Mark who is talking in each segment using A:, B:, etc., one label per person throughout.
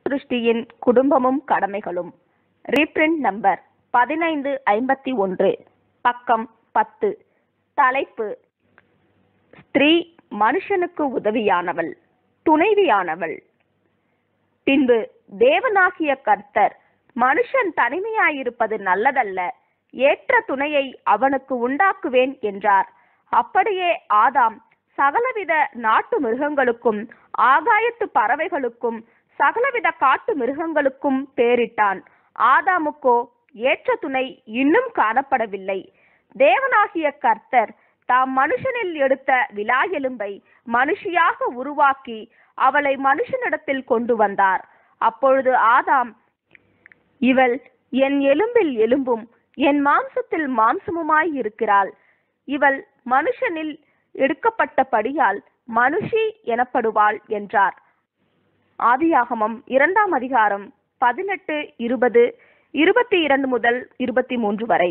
A: சிருஷ்டியின் குடும்பமும் கடமைகளும் reprint number பதினைந்து ஐம்பத்தி ஒன்று பக்கம் பத்து தலைப்பு ஸ்திரீ மனுஷனுக்கு உதவியானவள் துணைவியானவள் பின்பு தேவனாகிய கர்த்தர் மனுஷன் தனிமையாயிருப்பது நல்லதல்ல ஏற்ற துணையை அவனுக்கு உண்டாக்குவேன் என்றார் அப்படியே ஆதாம் சகலவித நாட்டு மிருகங்களுக்கும் ஆகாயத்து பறவைகளுக்கும் சகலவித காட்டு மிருகங்களுக்கும் பேரிட்டான் ஆதாமுக்கோ ஏற்ற துணை இன்னும் காணப்படவில்லை தேவனாகிய கர்த்தர் தாம் மனுஷனில் எடுத்த விலா எலும்பை மனுஷியாக உருவாக்கி அவளை மனுஷனிடத்தில் கொண்டு வந்தார் அப்பொழுது ஆதாம் இவள் என் எலும்பில் எலும்பும் என் மாம்சத்தில் மாம்சமுமாய் இருக்கிறாள் இவள் மனுஷனில் எடுக்கப்பட்டபடியால் மனுஷி எனப்படுவாள் என்றார் ஆதியாகமம் இரண்டாம் அதிகாரம் பதினெட்டு இருபது இருபத்தி இரண்டு முதல் இருபத்தி மூன்று வரை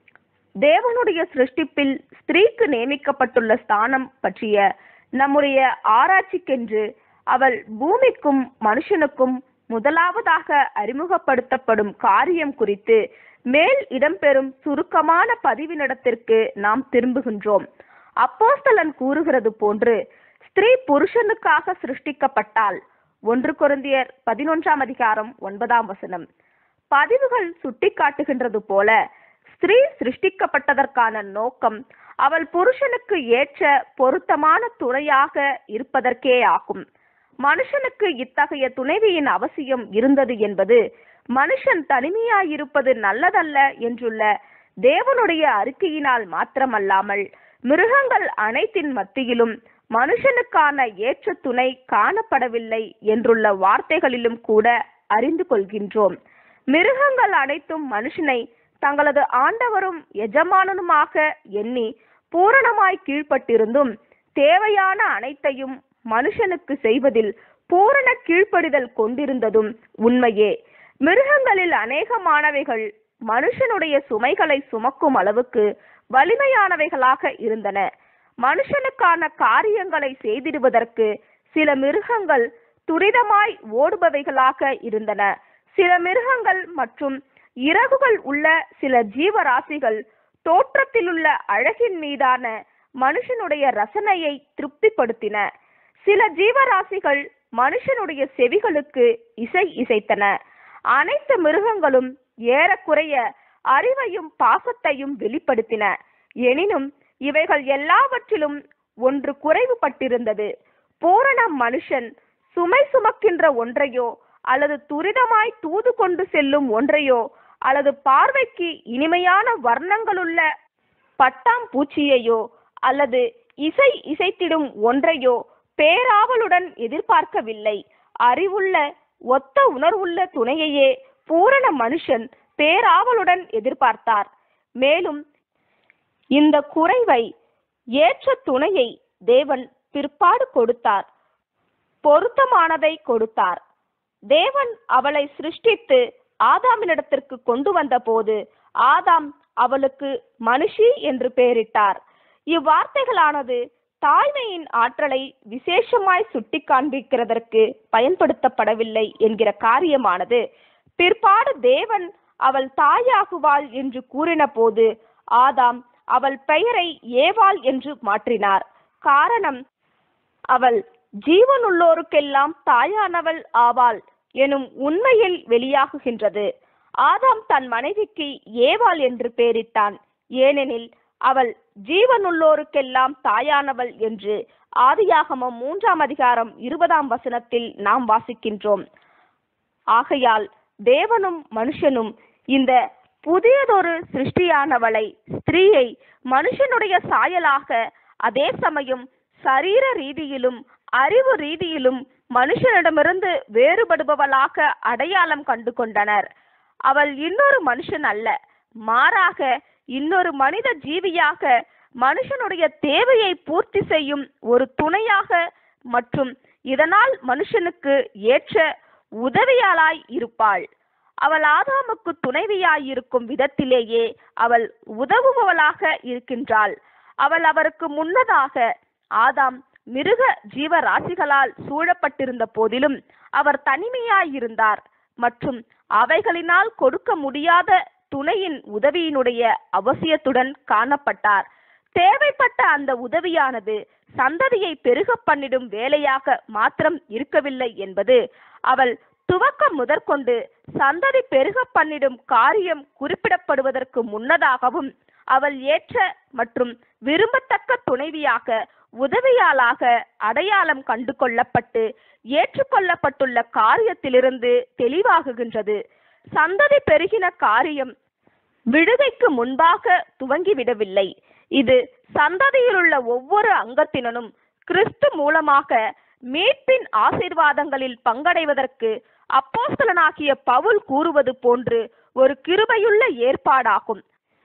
A: தேவனுடைய சிருஷ்டிப்பில் ஸ்திரீக்கு நியமிக்கப்பட்டுள்ள ஸ்தானம் பற்றிய நம்முடைய ஆராய்ச்சிக்கென்று அவள் பூமிக்கும் மனுஷனுக்கும் முதலாவதாக அறிமுகப்படுத்தப்படும் காரியம் குறித்து மேல் இடம்பெறும் சுருக்கமான பதிவினிடத்திற்கு நாம் திரும்புகின்றோம் அப்போஸ்தலன் கூறுகிறது போன்று ஸ்திரீ புருஷனுக்காக சிருஷ்டிக்கப்பட்டால் ஒன்று கொரிந்தியர் பதினொன்றாம் அதிகாரம் ஒன்பதாம் வசனம் பதிவுகள் சுட்டிக்காட்டுகின்றது போல ஸ்திரீ சிருஷ்டிக்கப்பட்டதற்கான நோக்கம் அவள் புருஷனுக்கு ஏற்ற பொருத்தமான துணையாக இருப்பதற்கே ஆகும் மனுஷனுக்கு இத்தகைய துணைவியின் அவசியம் இருந்தது என்பது மனுஷன் தனிமையாயிருப்பது நல்லதல்ல என்றுள்ள தேவனுடைய அறிக்கையினால் மாத்திரமல்லாமல் மிருகங்கள் அனைத்தின் மத்தியிலும் மனுஷனுக்கான ஏற்ற துணை காணப்படவில்லை என்றுள்ள வார்த்தைகளிலும் கூட அறிந்து கொள்கின்றோம் மிருகங்கள் அனைத்தும் மனுஷனை தங்களது ஆண்டவரும் எஜமானனுமாக எண்ணி பூரணமாய் கீழ்ப்பட்டிருந்தும் தேவையான அனைத்தையும் மனுஷனுக்கு செய்வதில் பூரண கீழ்ப்படிதல் கொண்டிருந்ததும் உண்மையே மிருகங்களில் அநேகமானவைகள் மனுஷனுடைய சுமைகளை சுமக்கும் அளவுக்கு வலிமையானவைகளாக இருந்தன மனுஷனுக்கான காரியங்களை செய்திடுவதற்கு சில மிருகங்கள் துரிதமாய் ஓடுபவைகளாக இருந்தன சில மிருகங்கள் மற்றும் இறகுகள் உள்ள சில ஜீவராசிகள் தோற்றத்திலுள்ள அழகின் மீதான மனுஷனுடைய ரசனையை திருப்திப்படுத்தின சில ஜீவராசிகள் மனுஷனுடைய செவிகளுக்கு இசை இசைத்தன அனைத்து மிருகங்களும் ஏறக்குறைய அறிவையும் பாசத்தையும் வெளிப்படுத்தின எனினும் இவைகள் எல்லாவற்றிலும் ஒன்று குறைவுபட்டிருந்தது பூரண மனுஷன் சுமை சுமக்கின்ற ஒன்றையோ அல்லது துரிதமாய் தூது கொண்டு செல்லும் ஒன்றையோ அல்லது பார்வைக்கு இனிமையான வர்ணங்களுள்ள பட்டாம் பூச்சியையோ அல்லது இசை இசைத்திடும் ஒன்றையோ பேராவலுடன் எதிர்பார்க்கவில்லை அறிவுள்ள ஒத்த உணர்வுள்ள துணையையே பூரண மனுஷன் பேராவலுடன் எதிர்பார்த்தார் மேலும் இந்த குறைவை ஏற்ற துணையை தேவன் பிற்பாடு கொடுத்தார் பொருத்தமானதை கொடுத்தார் தேவன் அவளை சிருஷ்டித்து ஆதாமினிடத்திற்கு கொண்டு வந்த போது ஆதாம் அவளுக்கு மனுஷி என்று பெயரிட்டார் இவ்வார்த்தைகளானது தாய்மையின் ஆற்றலை விசேஷமாய் சுட்டி காண்பிக்கிறதற்கு பயன்படுத்தப்படவில்லை என்கிற காரியமானது பிற்பாடு தேவன் அவள் தாயாகுவாள் என்று கூறின போது ஆதாம் அவள் பெயரை ஏவாள் என்று மாற்றினார் காரணம் அவள் ஜீவனுள்ளோருக்கெல்லாம் தாயானவள் ஆவாள் எனும் உண்மையில் வெளியாகுகின்றது ஆதாம் தன் மனைவிக்கு ஏவாள் என்று பெயரிட்டான் ஏனெனில் அவள் ஜீவனுள்ளோருக்கெல்லாம் தாயானவள் என்று ஆதியாகமம் மூன்றாம் அதிகாரம் இருபதாம் வசனத்தில் நாம் வாசிக்கின்றோம் ஆகையால் தேவனும் மனுஷனும் இந்த புதியதொரு சிருஷ்டியானவளை ஸ்திரீயை மனுஷனுடைய சாயலாக அதே சமயம் சரீர ரீதியிலும் அறிவு ரீதியிலும் மனுஷனிடமிருந்து வேறுபடுபவளாக அடையாளம் கண்டு கொண்டனர் அவள் இன்னொரு மனுஷன் அல்ல மாறாக இன்னொரு மனித ஜீவியாக மனுஷனுடைய தேவையை பூர்த்தி செய்யும் ஒரு துணையாக மற்றும் இதனால் மனுஷனுக்கு ஏற்ற உதவியாளாய் இருப்பாள் அவள் ஆதாமுக்கு துணைவியாய் இருக்கும் விதத்திலேயே அவள் உதவுபவளாக இருக்கின்றாள் அவள் அவருக்கு முன்னதாக ஆதாம் மிருக ஜீவராசிகளால் சூழப்பட்டிருந்த போதிலும் அவர் தனிமையாயிருந்தார் மற்றும் அவைகளினால் கொடுக்க முடியாத துணையின் உதவியினுடைய அவசியத்துடன் காணப்பட்டார் தேவைப்பட்ட அந்த உதவியானது சந்ததியை பெருக பண்ணிடும் வேலையாக மாத்திரம் இருக்கவில்லை என்பது அவள் துவக்கம் முதற்கொண்டு சந்ததி பெருக பண்ணிடும் காரியம் குறிப்பிடப்படுவதற்கு முன்னதாகவும் அவள் ஏற்ற மற்றும் விரும்பத்தக்க துணைவியாக உதவியாளாக அடையாளம் கண்டு கொள்ளப்பட்டு ஏற்றுக்கொள்ளப்பட்டுள்ள காரியத்திலிருந்து தெளிவாகுகின்றது சந்ததி பெருகின காரியம் விடுகைக்கு முன்பாக துவங்கிவிடவில்லை இது சந்ததியிலுள்ள ஒவ்வொரு அங்கத்தினனும் கிறிஸ்து மூலமாக மீட்பின் ஆசீர்வாதங்களில் பங்கடைவதற்கு அப்போஸ்தலனாகிய பவுல் கூறுவது போன்று ஒரு கிருபையுள்ள ஏற்பாடாகும்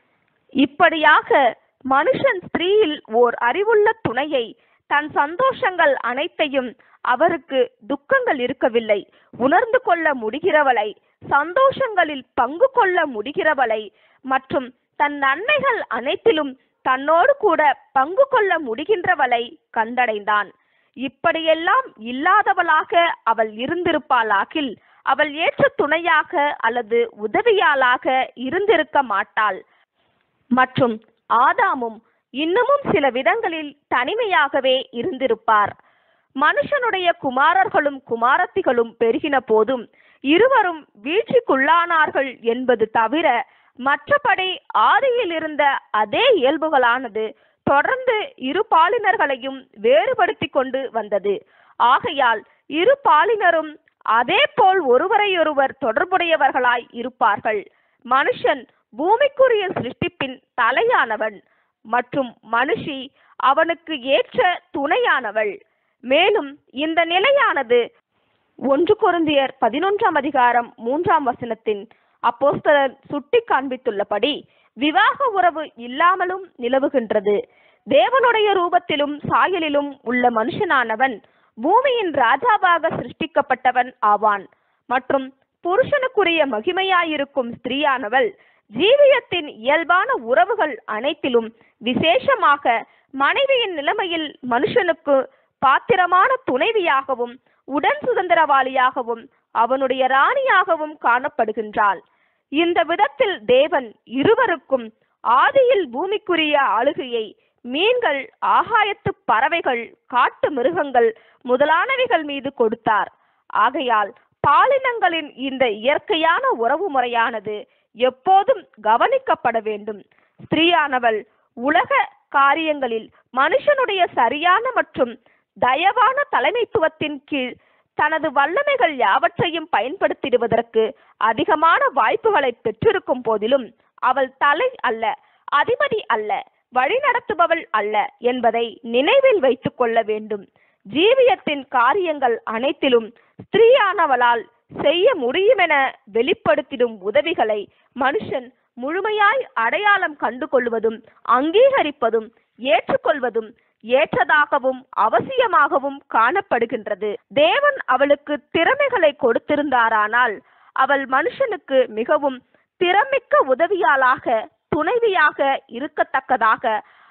A: இப்படியாக மனுஷன் ஸ்திரீயில் ஓர் அறிவுள்ள துணையை தன் சந்தோஷங்கள் அனைத்தையும் அவருக்கு துக்கங்கள் இருக்கவில்லை உணர்ந்து கொள்ள முடிகிறவளை சந்தோஷங்களில் பங்கு கொள்ள முடிகிறவளை மற்றும் தன் நன்மைகள் அனைத்திலும் தன்னோடு கூட பங்கு கொள்ள முடிகின்றவளை கண்டடைந்தான் இப்படியெல்லாம் இல்லாதவளாக அவள் இருந்திருப்பாளாகில் அவள் ஏற்ற துணையாக அல்லது உதவியாளாக இருந்திருக்க மாட்டாள் மற்றும் ஆதாமும் இன்னமும் சில விதங்களில் தனிமையாகவே இருந்திருப்பார் மனுஷனுடைய குமாரர்களும் குமாரத்திகளும் பெருகின போதும் இருவரும் வீழ்ச்சிக்குள்ளானார்கள் என்பது தவிர மற்றபடி ஆதியில் இருந்த அதே இயல்புகளானது தொடர்ந்து இரு பாலினர்களையும் வேறுபடுத்தி கொண்டு வந்தது ஆகையால் இரு பாலினரும் அதே போல் ஒருவரையொருவர் தொடர்புடையவர்களாய் இருப்பார்கள் மனுஷன் பூமிக்குரிய சிருஷ்டிப்பின் தலையானவன் மற்றும் மனுஷி அவனுக்கு ஏற்ற துணையானவள் மேலும் இந்த நிலையானது ஒன்று கொருந்தியர் பதினொன்றாம் அதிகாரம் மூன்றாம் வசனத்தின் அப்போஸ்தலர் சுட்டி காண்பித்துள்ளபடி விவாக உறவு இல்லாமலும் நிலவுகின்றது தேவனுடைய ரூபத்திலும் சாயலிலும் உள்ள மனுஷனானவன் பூமியின் ராஜாவாக சிருஷ்டிக்கப்பட்டவன் ஆவான் மற்றும் புருஷனுக்குரிய மகிமையாயிருக்கும் ஸ்திரீயானவள் ஜீவியத்தின் இயல்பான உறவுகள் அனைத்திலும் விசேஷமாக மனைவியின் நிலைமையில் மனுஷனுக்கு பாத்திரமான துணைவியாகவும் உடன் சுதந்திரவாளியாகவும் அவனுடைய ராணியாகவும் காணப்படுகின்றாள் இந்த விதத்தில் தேவன் இருவருக்கும் ஆதியில் பூமிக்குரிய ஆளுகையை மீன்கள் ஆகாயத்து பறவைகள் காட்டு மிருகங்கள் முதலானவைகள் மீது கொடுத்தார் ஆகையால் பாலினங்களின் இந்த இயற்கையான உறவு முறையானது எப்போதும் கவனிக்கப்பட வேண்டும் ஸ்திரீயானவள் உலக காரியங்களில் மனுஷனுடைய சரியான மற்றும் தயவான தலைமைத்துவத்தின் கீழ் தனது வல்லமைகள் யாவற்றையும் பயன்படுத்திடுவதற்கு அதிகமான வாய்ப்புகளை பெற்றிருக்கும் போதிலும் அவள் தலை அல்ல அதிபதி அல்ல வழிநடத்துபவள் அல்ல என்பதை நினைவில் வைத்துக் கொள்ள வேண்டும் ஜீவியத்தின் காரியங்கள் அனைத்திலும் ஸ்திரீயானவளால் செய்ய முடியுமென வெளிப்படுத்திடும் உதவிகளை மனுஷன் முழுமையாய் அடையாளம் கண்டு கொள்வதும் அங்கீகரிப்பதும் ஏற்றுக்கொள்வதும் ஏற்றதாகவும் அவசியமாகவும் காணப்படுகின்றது தேவன் அவளுக்கு திறமைகளை கொடுத்திருந்தாரானால் அவள் மனுஷனுக்கு மிகவும் திறமிக்க உதவியாளாக துணைவியாக இருக்கத்தக்கதாக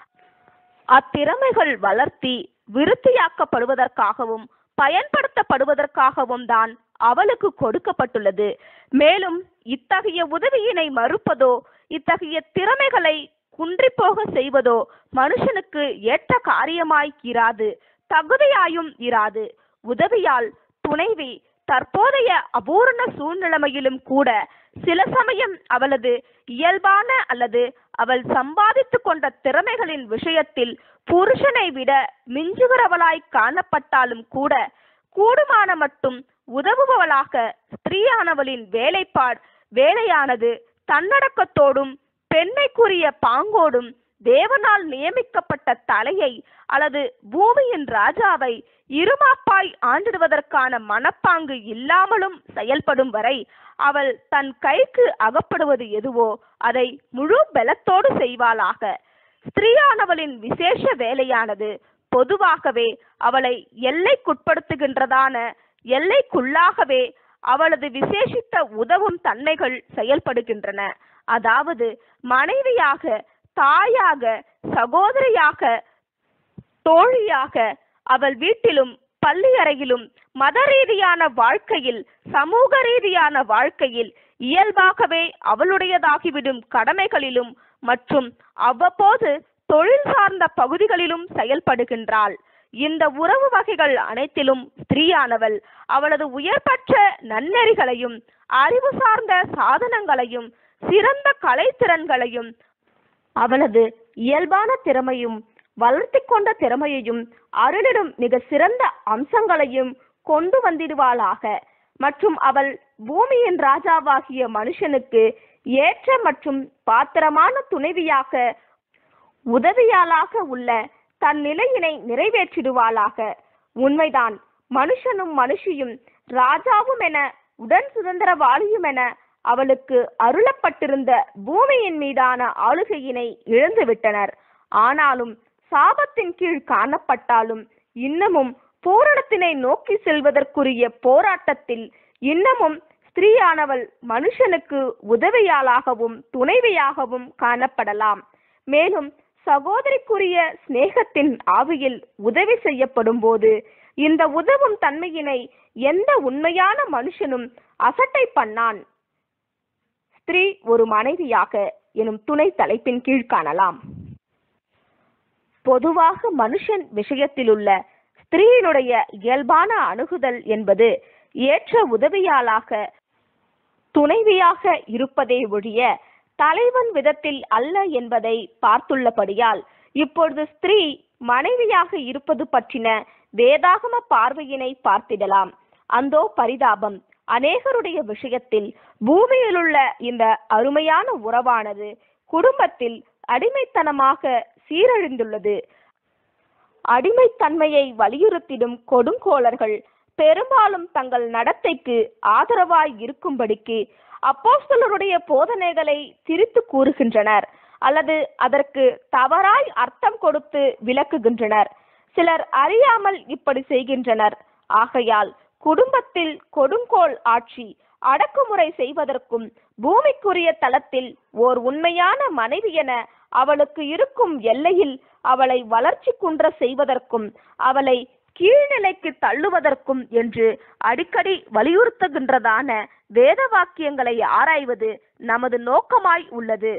A: அத்திறமைகள் வளர்த்தி விருத்தியாக்கப்படுவதற்காகவும் பயன்படுத்தப்படுவதற்காகவும் தான் அவளுக்கு கொடுக்கப்பட்டுள்ளது மேலும் இத்தகைய உதவியினை மறுப்பதோ இத்தகைய திறமைகளை குன்றிப்போக செய்வதோ மனுஷனுக்கு ஏற்ற காரியமாய் இராது தகுதியாயும் இராது உதவியால் துணைவி தற்போதைய அபூரண சூழ்நிலைமையிலும் கூட சில சமயம் அவளது இயல்பான அல்லது அவள் சம்பாதித்து கொண்ட திறமைகளின் விஷயத்தில் புருஷனை விட மிஞ்சுகிறவளாய் காணப்பட்டாலும் கூட கூடுமான மட்டும் உதவுபவளாக ஸ்திரீயானவளின் வேலைப்பாடு வேலையானது தன்னடக்கத்தோடும் பெண்மைக்குரிய பாங்கோடும் தேவனால் நியமிக்கப்பட்ட தலையை அல்லது பூமியின் ராஜாவை இருமாப்பாய் ஆண்டிடுவதற்கான மனப்பாங்கு இல்லாமலும் செயல்படும் வரை அவள் தன் கைக்கு அகப்படுவது எதுவோ அதை முழு பலத்தோடு செய்வாளாக ஸ்திரீயானவளின் விசேஷ வேலையானது பொதுவாகவே அவளை எல்லைக்குட்படுத்துகின்றதான எல்லைக்குள்ளாகவே அவளது விசேஷித்த உதவும் தன்மைகள் செயல்படுகின்றன அதாவது மனைவியாக தாயாக சகோதரியாக தோழியாக அவள் வீட்டிலும் பள்ளி அறையிலும் மத ரீதியான வாழ்க்கையில் சமூக ரீதியான வாழ்க்கையில் இயல்பாகவே அவளுடையதாகிவிடும் கடமைகளிலும் மற்றும் அவ்வப்போது தொழில் சார்ந்த பகுதிகளிலும் செயல்படுகின்றாள் இந்த உறவு வகைகள் அனைத்திலும் ஸ்திரீயானவள் அவளது உயர்பற்ற நன்னெறிகளையும் அறிவு சார்ந்த சாதனங்களையும் சிறந்த கலைத்திறன்களையும் அவளது இயல்பான திறமையும் வளர்த்தி கொண்ட திறமையையும் அருளிடும் மிக சிறந்த அம்சங்களையும் கொண்டு வந்திடுவாளாக மற்றும் அவள் பூமியின் ராஜாவாகிய மனுஷனுக்கு ஏற்ற மற்றும் பாத்திரமான துணைவியாக உதவியாளாக உள்ள தன் நிலையினை நிறைவேற்றிடுவாளாக உண்மைதான் மனுஷனும் மனுஷியும் ராஜாவும் என உடன் சுதந்திரவாளியும் என அவளுக்கு அருளப்பட்டிருந்த பூமியின் மீதான ஆளுகையினை இழந்து விட்டனர் ஆனாலும் சாபத்தின் கீழ் காணப்பட்டாலும் இன்னமும் பூரணத்தினை நோக்கி செல்வதற்குரிய போராட்டத்தில் இன்னமும் ஸ்திரீயானவள் மனுஷனுக்கு உதவியாளாகவும் துணைவியாகவும் காணப்படலாம் மேலும் சகோதரிக்குரிய சிநேகத்தின் ஆவியில் உதவி செய்யப்படும் போது இந்த உதவும் தன்மையினை எந்த உண்மையான மனுஷனும் அசட்டை பண்ணான் ஸ்திரீ ஒரு மனைவியாக எனும் துணை தலைப்பின் கீழ் காணலாம் பொதுவாக மனுஷன் விஷயத்திலுள்ள ஸ்திரீயினுடைய இயல்பான அணுகுதல் என்பது ஏற்ற உதவியாளாக துணைவியாக இருப்பதே ஒழிய தலைவன் விதத்தில் அல்ல என்பதை பார்த்துள்ளபடியால் இப்பொழுது ஸ்திரீ மனைவியாக இருப்பது பற்றின வேதாகம பார்வையினை பார்த்திடலாம் அந்தோ பரிதாபம் அநேகருடைய விஷயத்தில் பூமியிலுள்ள இந்த அருமையான உறவானது குடும்பத்தில் அடிமைத்தனமாக சீரழிந்துள்ளது அடிமைத்தன்மையை வலியுறுத்திடும் கொடுங்கோளர்கள் பெரும்பாலும் தங்கள் நடத்தைக்கு ஆதரவாய் இருக்கும்படிக்கு அப்போஸ்தலருடைய போதனைகளை திரித்து கூறுகின்றனர் அல்லது அதற்கு தவறாய் அர்த்தம் கொடுத்து விளக்குகின்றனர் சிலர் அறியாமல் இப்படி செய்கின்றனர் ஆகையால் குடும்பத்தில் கொடுங்கோல் ஆட்சி அடக்குமுறை செய்வதற்கும் பூமிக்குரிய தளத்தில் ஓர் உண்மையான மனைவி என அவளுக்கு இருக்கும் எல்லையில் அவளை வளர்ச்சி குன்ற செய்வதற்கும் அவளை கீழ்நிலைக்கு தள்ளுவதற்கும் என்று அடிக்கடி வலியுறுத்துகின்றதான வேத வாக்கியங்களை ஆராய்வது நமது நோக்கமாய் உள்ளது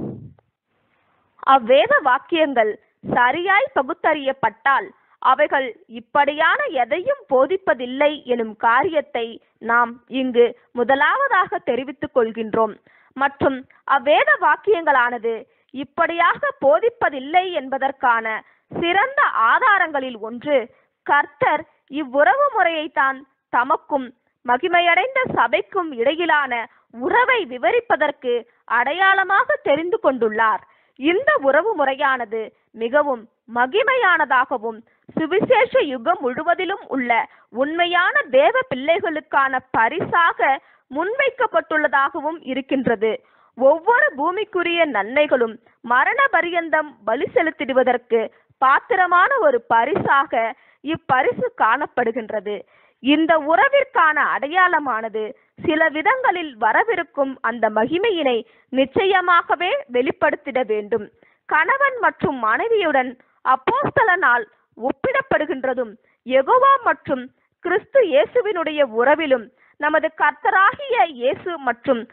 A: அவ்வேத வாக்கியங்கள் சரியாய் பகுத்தறியப்பட்டால் அவைகள் இப்படியான எதையும் போதிப்பதில்லை எனும் காரியத்தை நாம் இங்கு முதலாவதாக தெரிவித்துக் கொள்கின்றோம் மற்றும் அவ்வேத வாக்கியங்களானது இப்படியாக போதிப்பதில்லை என்பதற்கான சிறந்த ஆதாரங்களில் ஒன்று கர்த்தர் இவ்வுறவு முறையை தான் தமக்கும் மகிமையடைந்த சபைக்கும் இடையிலான உறவை விவரிப்பதற்கு அடையாளமாக தெரிந்து கொண்டுள்ளார் இந்த உறவு முறையானது மிகவும் மகிமையானதாகவும் சுவிசேஷ யுகம் முழுவதிலும் உள்ள உண்மையான தேவ பிள்ளைகளுக்கான பரிசாக முன்வைக்கப்பட்டுள்ளதாகவும் இருக்கின்றது ஒவ்வொரு பூமிக்குரிய நன்மைகளும் மரண பரியந்தம் பலி செலுத்திடுவதற்கு பாத்திரமான ஒரு பரிசாக இப்பரிசு காணப்படுகின்றது இந்த உறவிற்கான அடையாளமானது சில விதங்களில் வரவிருக்கும் அந்த மகிமையினை நிச்சயமாகவே வெளிப்படுத்திட வேண்டும் கணவன் மற்றும் மனைவியுடன் அப்போஸ்தலனால் ஒப்பிடப்படுகின்றதும் யெகோவா மற்றும் கிறிஸ்து இயேசுவினுடைய உறவிலும் நமது கர்த்தராகிய இயேசு மற்றும்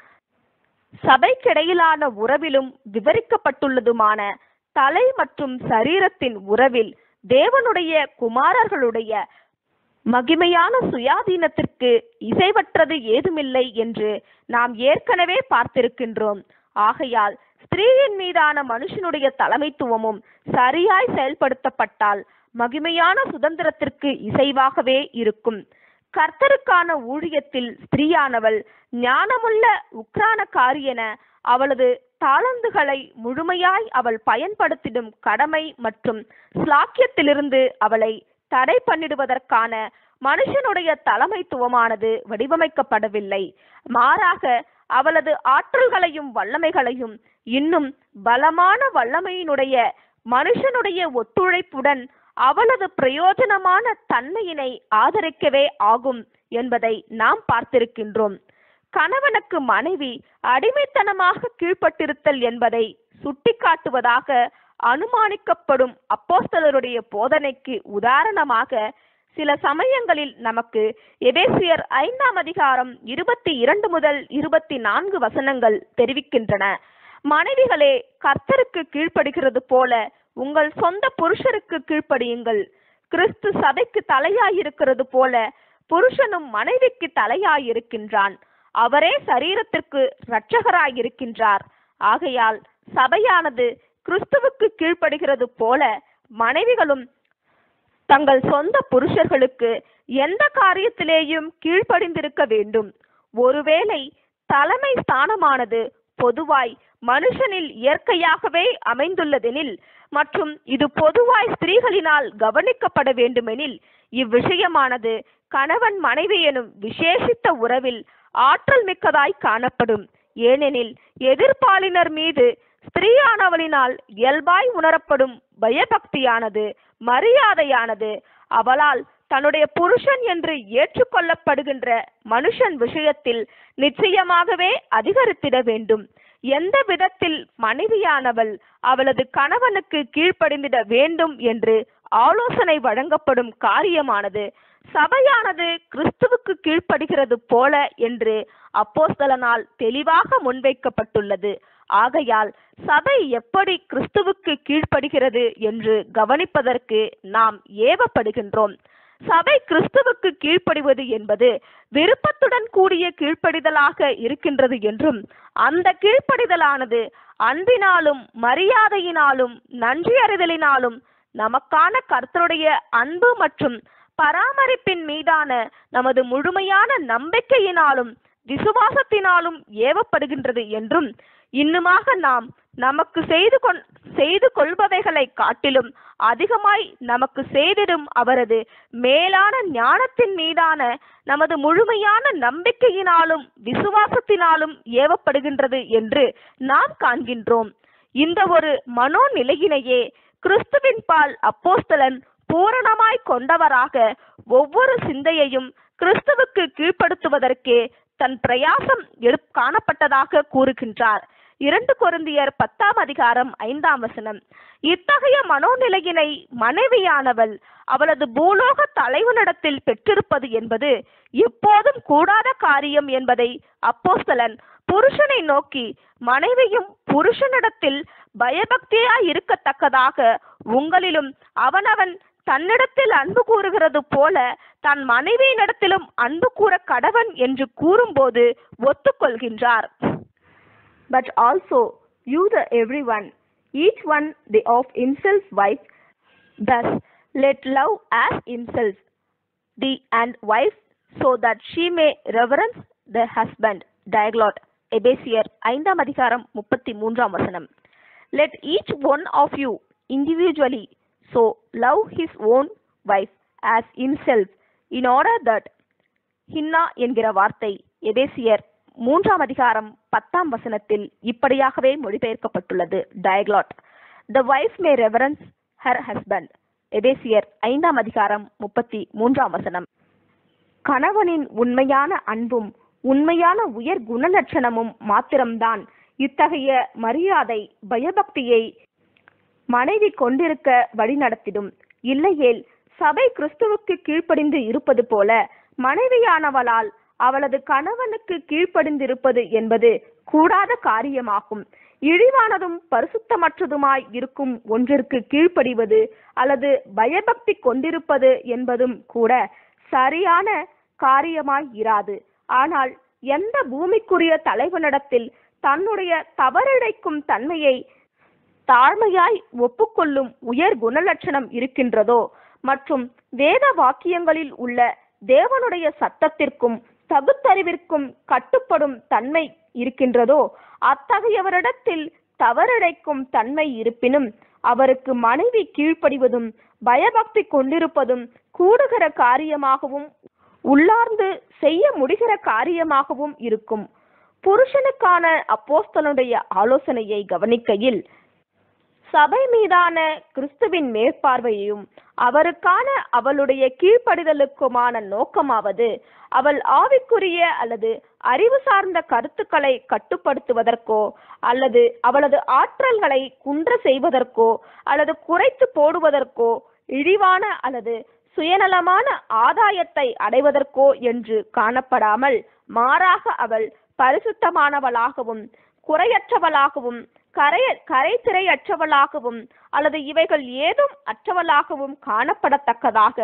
A: சபைக்கிடையிலான உறவிலும் விவரிக்கப்பட்டுள்ளதுமான தலை மற்றும் சரீரத்தின் உறவில் தேவனுடைய குமாரர்களுடைய மகிமையான சுயாதீனத்திற்கு இசைவற்றது ஏதுமில்லை என்று நாம் ஏற்கனவே பார்த்திருக்கின்றோம் ஆகையால் ஸ்திரீயின் மீதான மனுஷனுடைய தலைமைத்துவமும் சரியாய் செயல்படுத்தப்பட்டால் மகிமையான சுதந்திரத்திற்கு இசைவாகவே இருக்கும் கர்த்தருக்கான ஊழியத்தில் ஸ்திரீயானவள் ஞானமுள்ள உக்ரானக்காரி என அவளது தாளந்துகளை முழுமையாய் அவள் பயன்படுத்திடும் கடமை மற்றும் ஸ்லாக்கியத்திலிருந்து அவளை தடை பண்ணிடுவதற்கான மனுஷனுடைய தலைமைத்துவமானது வடிவமைக்கப்படவில்லை மாறாக அவளது ஆற்றல்களையும் வல்லமைகளையும் இன்னும் பலமான வல்லமையினுடைய மனுஷனுடைய ஒத்துழைப்புடன் அவளது பிரயோஜனமான தன்மையினை ஆதரிக்கவே ஆகும் என்பதை நாம் பார்த்திருக்கின்றோம் கணவனுக்கு மனைவி அடிமைத்தனமாக கீழ்ப்பட்டிருத்தல் என்பதை சுட்டிக்காட்டுவதாக அனுமானிக்கப்படும் அப்போஸ்தலருடைய போதனைக்கு உதாரணமாக சில சமயங்களில் நமக்கு எபேசியர் ஐந்தாம் அதிகாரம் இருபத்தி இரண்டு முதல் இருபத்தி நான்கு வசனங்கள் தெரிவிக்கின்றன மனைவிகளே கர்த்தருக்கு கீழ்ப்படுகிறது போல உங்கள் சொந்த புருஷருக்கு கீழ்ப்படியுங்கள் கிறிஸ்து சபைக்கு தலையாயிருக்கிறது போல புருஷனும் மனைவிக்கு தலையாயிருக்கின்றான் அவரே சரீரத்திற்கு இரட்சகராயிருக்கின்றார் ஆகையால் சபையானது கிறிஸ்துவுக்கு கீழ்ப்படுகிறது போல மனைவிகளும் தங்கள் சொந்த புருஷர்களுக்கு எந்த காரியத்திலேயும் கீழ்ப்படிந்திருக்க வேண்டும் ஒருவேளை தலைமை ஸ்தானமானது பொதுவாய் மனுஷனில் இயற்கையாகவே அமைந்துள்ளதெனில் மற்றும் இது பொதுவாய் ஸ்திரீகளினால் கவனிக்கப்பட வேண்டுமெனில் இவ்விஷயமானது கணவன் மனைவி எனும் விசேஷித்த உறவில் ஆற்றல் மிக்கதாய் காணப்படும் ஏனெனில் எதிர்ப்பாளினர் மீது ஸ்திரீயானவளினால் இயல்பாய் உணரப்படும் பயபக்தியானது மரியாதையானது அவளால் தன்னுடைய புருஷன் என்று ஏற்றுக்கொள்ளப்படுகின்ற மனுஷன் விஷயத்தில் நிச்சயமாகவே அதிகரித்திட வேண்டும் எந்த விதத்தில் மனைவியானவள் அவளது கணவனுக்கு கீழ்ப்படிந்திட வேண்டும் என்று ஆலோசனை வழங்கப்படும் காரியமானது சபையானது கிறிஸ்துவுக்கு கீழ்ப்படுகிறது போல என்று அப்போஸ்தலனால் தெளிவாக முன்வைக்கப்பட்டுள்ளது ஆகையால் சபை எப்படி கிறிஸ்துவுக்கு கீழ்ப்படுகிறது என்று கவனிப்பதற்கு நாம் ஏவப்படுகின்றோம் சபை கிறிஸ்துவுக்கு கீழ்ப்படிவது என்பது விருப்பத்துடன் கூடிய கீழ்ப்படிதலாக இருக்கின்றது என்றும் அந்த கீழ்ப்படிதலானது அன்பினாலும் மரியாதையினாலும் நன்றி அறிதலினாலும் நமக்கான கர்த்தருடைய அன்பு மற்றும் பராமரிப்பின் மீதான நமது முழுமையான நம்பிக்கையினாலும் விசுவாசத்தினாலும் ஏவப்படுகின்றது என்றும் இன்னுமாக நாம் நமக்கு செய்து கொண் செய்து கொள்பவைகளை காட்டிலும் அதிகமாய் நமக்கு செய்திடும் அவரது மேலான ஞானத்தின் மீதான நமது முழுமையான நம்பிக்கையினாலும் விசுவாசத்தினாலும் ஏவப்படுகின்றது என்று நாம் காண்கின்றோம் இந்த ஒரு மனோநிலையினையே கிறிஸ்துவின் பால் அப்போஸ்தலன் பூரணமாய் கொண்டவராக ஒவ்வொரு சிந்தையையும் கிறிஸ்துவுக்கு கீழ்ப்படுத்துவதற்கே தன் பிரயாசம் எடு காணப்பட்டதாக கூறுகின்றார் இரண்டு கொருந்தியர் பத்தாம் அதிகாரம் ஐந்தாம் வசனம் இத்தகைய மனோநிலையினை மனைவியானவள் அவளது பூலோக தலைவனிடத்தில் பெற்றிருப்பது என்பது எப்போதும் கூடாத காரியம் என்பதை அப்போஸ்தலன் புருஷனை நோக்கி மனைவியும் புருஷனிடத்தில் பயபக்தியாய் இருக்கத்தக்கதாக உங்களிலும் அவனவன் தன்னிடத்தில் அன்பு கூறுகிறது போல தன் மனைவியினிடத்திலும் அன்பு கூற கடவன் என்று கூறும்போது ஒத்துக்கொள்கின்றார் but also you the everyone, each one the of himself wife. Thus let love as himself the and wife, so that she may reverence the husband. Diaglot. எபேசியர் ஐந்தாம் அதிகாரம் முப்பத்தி மூன்றாம் வசனம் let each one of you individually so love his own wife as himself in order that ஹின்னா என்கிற வார்த்தை எபேசியர் மூன்றாம் அதிகாரம் பத்தாம் வசனத்தில் இப்படியாகவே மொழிபெயர்க்கப்பட்டுள்ளது Diaglott the wife may reverence her husband எபேசியர் ஐந்தாம் அதிகாரம் முப்பத்தி மூன்றாம் வசனம் கணவனின் உண்மையான அன்பும் உண்மையான உயர் குணலட்சணமும் மாத்திரம்தான் இத்தகைய மரியாதை பயபக்தியை மனைவி கொண்டிருக்க வழிநடத்திடும் இல்லையேல் சபை கிறிஸ்துவுக்கு கீழ்ப்படிந்து இருப்பது போல மனைவியானவளால் அவளது கணவனுக்கு கீழ்ப்படிந்திருப்பது என்பது கூடாத காரியமாகும் இழிவானதும் பரிசுத்தமற்றதுமாய் இருக்கும் ஒன்றிற்கு கீழ்ப்படிவது அல்லது பயபக்தி கொண்டிருப்பது என்பதும் கூட சரியான காரியமாய் இராது ஆனால் எந்த பூமிக்குரிய தலைவனிடத்தில் தன்னுடைய தவறிழைக்கும் தன்மையை தாழ்மையாய் ஒப்புக்கொள்ளும் உயர் குணலட்சணம் இருக்கின்றதோ மற்றும் வேத வாக்கியங்களில் உள்ள தேவனுடைய சத்தத்திற்கும் தகுத்தறிவிற்கும் கட்டுப்படும் தன்மை இருக்கின்றதோ அத்தகையவரிடத்தில் தவறிழைக்கும் தன்மை இருப்பினும் அவருக்கு மனைவி கீழ்ப்படிவதும் பயபக்தி கொண்டிருப்பதும் கூடுகிற காரியமாகவும் உள்ளார்ந்து செய்ய முடிகிற காரியமாகவும் இருக்கும் புருஷனுக்கான அப்போஸ்தலனுடைய ஆலோசனையை கவனிக்கையில் சபை மீதான கிறிஸ்துவின் மேற்பார்வையையும் அவருக்கான அவளுடைய கீழ்ப்படிதலுக்குமான நோக்கமாவது அவள் ஆவிக்குரிய அல்லது அறிவு சார்ந்த கருத்துக்களை கட்டுப்படுத்துவதற்கோ அல்லது அவளது ஆற்றல்களை குன்ற செய்வதற்கோ அல்லது குறைத்து போடுவதற்கோ இழிவான அல்லது சுயநலமான ஆதாயத்தை அடைவதற்கோ என்று காணப்படாமல் மாறாக அவள் பரிசுத்தமானவளாகவும் குறையற்றவளாகவும் கரை கரைத்திரையற்றவளாகவும் அல்லது இவைகள் ஏதும் அற்றவளாகவும் காணப்படத்தக்கதாக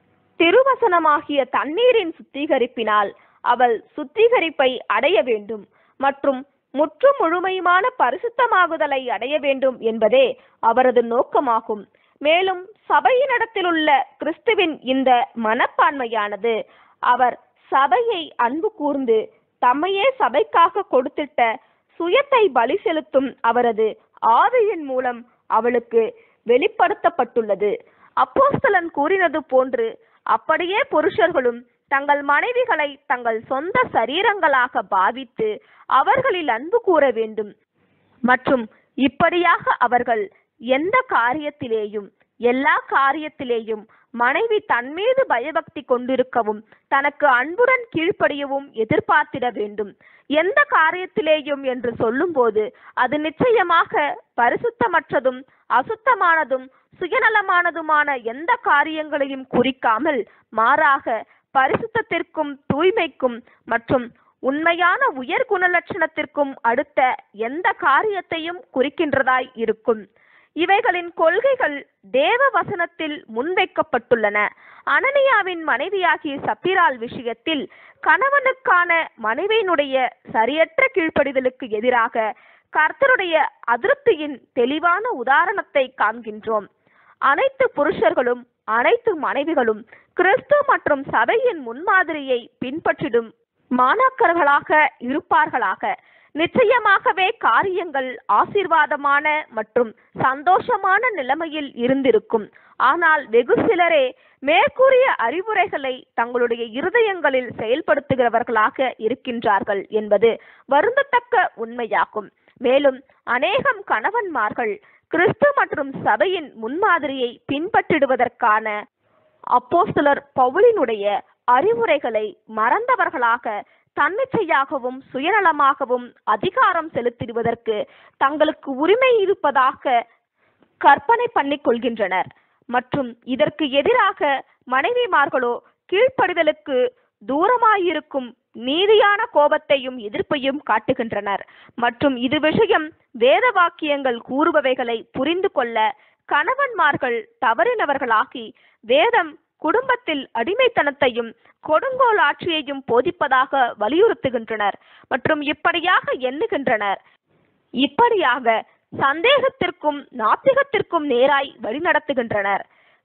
A: திருவசனமாகிய தண்ணீரின் சுத்திகரிப்பினால் அவள் சுத்திகரிப்பை அடைய வேண்டும் மற்றும் முற்றும் முழுமையுமான பரிசுத்தமாகுதலை அடைய வேண்டும் என்பதே அவரது நோக்கமாகும் மேலும் சபையினிடத்திலுள்ள கிறிஸ்துவின் இந்த மனப்பான்மையானது அவர் சபையை அன்பு கூர்ந்து தம்மையே சபைக்காக கொடுத்திட்ட சுயத்தை பலி செலுத்தும் அவரது ஆவியின் மூலம் அவளுக்கு வெளிப்படுத்தப்பட்டுள்ளது அப்போஸ்தலன் கூறினது போன்று அப்படியே புருஷர்களும் தங்கள் மனைவிகளை தங்கள் சொந்த சரீரங்களாக பாவித்து அவர்களில் அன்பு கூற வேண்டும் மற்றும் இப்படியாக அவர்கள் எந்த காரியத்திலேயும் எல்லா காரியத்திலேயும் மனைவி தன்மீது பயபக்தி கொண்டிருக்கவும் தனக்கு அன்புடன் கீழ்ப்படியவும் எதிர்பார்த்திட வேண்டும் எந்த காரியத்திலேயும் என்று சொல்லும்போது அது நிச்சயமாக பரிசுத்தமற்றதும் அசுத்தமானதும் சுயநலமானதுமான எந்த காரியங்களையும் குறிக்காமல் மாறாக பரிசுத்தத்திற்கும் தூய்மைக்கும் மற்றும் உண்மையான உயர் குணலட்சணத்திற்கும் அடுத்த எந்த காரியத்தையும் குறிக்கின்றதாய் இருக்கும் இவைகளின் கொள்கைகள் தேவ வசனத்தில் முன்வைக்கப்பட்டுள்ளன அனனியாவின் மனைவியாகிய சப்பிரால் விஷயத்தில் கணவனுக்கான மனைவியினுடைய சரியற்ற கீழ்ப்படிதலுக்கு எதிராக கர்த்தருடைய அதிருப்தியின் தெளிவான உதாரணத்தை காண்கின்றோம் அனைத்து புருஷர்களும் அனைத்து மனைவிகளும் கிறிஸ்து மற்றும் சபையின் முன்மாதிரியை பின்பற்றிடும் மாணாக்கர்களாக இருப்பார்களாக நிச்சயமாகவே காரியங்கள் ஆசீர்வாதமான மற்றும் சந்தோஷமான நிலைமையில் இருந்திருக்கும் ஆனால் வெகு சிலரே மேற்கூறிய அறிவுரைகளை தங்களுடைய இருதயங்களில் செயல்படுத்துகிறவர்களாக இருக்கின்றார்கள் என்பது வருந்தத்தக்க உண்மையாகும் மேலும் அநேகம் கணவன்மார்கள் கிறிஸ்து மற்றும் சபையின் முன்மாதிரியை பின்பற்றிடுவதற்கான அப்போஸ்தலர் பவுலினுடைய அறிவுரைகளை மறந்தவர்களாக தன்னிச்சையாகவும் சுயநலமாகவும் அதிகாரம் செலுத்திடுவதற்கு தங்களுக்கு உரிமை இருப்பதாக கற்பனை பண்ணிக் கொள்கின்றனர் மற்றும் இதற்கு எதிராக மனைவிமார்களோ கீழ்ப்படிதலுக்கு தூரமாயிருக்கும் நீதியான கோபத்தையும் எதிர்ப்பையும் காட்டுகின்றனர் மற்றும் இது விஷயம் வேத வாக்கியங்கள் கூறுபவைகளை புரிந்து கொள்ள கணவன்மார்கள் தவறினவர்களாகி வேதம் குடும்பத்தில் அடிமைத்தனத்தையும் கொடுங்கோல் ஆட்சியையும் போதிப்பதாக வலியுறுத்துகின்றனர் மற்றும் இப்படியாக எண்ணுகின்றனர் இப்படியாக சந்தேகத்திற்கும் நாத்திகத்திற்கும் நேராய் வழிநடத்துகின்றனர்